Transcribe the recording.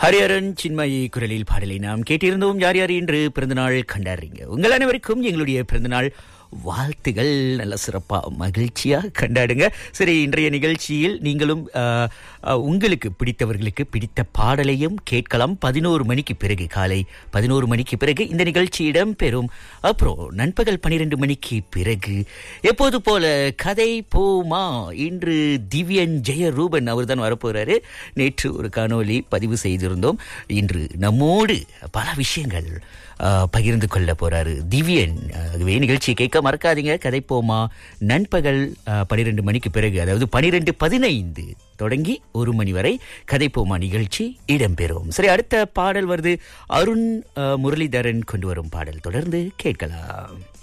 ஹரிஹரன் சின்மயி குரலில் பாடலை நாம் கேட்டிருந்தோம் யார் யார் இன்று பிறந்தநாள் கண்டாடுறீங்க உங்கள் அனைவருக்கும் எங்களுடைய பிறந்தநாள் வாழ்த்துகள் நல்ல சிறப்பா மகிழ்ச்சியா கண்டாடுங்க சரி இன்றைய நிகழ்ச்சியில் நீங்களும் ஆஹ், ஆஹ், உங்களுக்கு பிடித்தவர்களுக்கு பிடித்த பாடலையும் கேட்கலாம் பதினோரு மணிக்கு பிறகு காலை பதினோரு மணிக்கு பிறகு இந்த நிகழ்ச்சி இடம்பெறும் அப்புறம் நண்பகல் பன்னிரெண்டு மணிக்கு பிறகு எப்போது போல கதை போமா இன்று திவ்யன் ஜெயரூபன் அவர் தான் வரப்போறாரு நேற்று ஒரு காணொளி பதிவு செய்திருந்தோம் இன்று நம்மோடு பல விஷயங்கள் ஆ, பகிர்ந்து கொள்ள போறாரு திவ்யன் ஆகவே நிகழ்ச்சியை கேட்க மறக்காதீங்க கதை போமா நண்பகல் பனிரெண்டு மணிக்கு பிறகு அதாவது பனிரெண்டு பதினைந்து தொடங்கி ஒரு மணி வரை கதை போமா நிகழ்ச்சி இடம்பெறும் சரி அடுத்த பாடல் வருது அருண் ஆ, முரளிதரன் கொண்டு வரும் பாடல் தொடர்ந்து கேட்கலாம்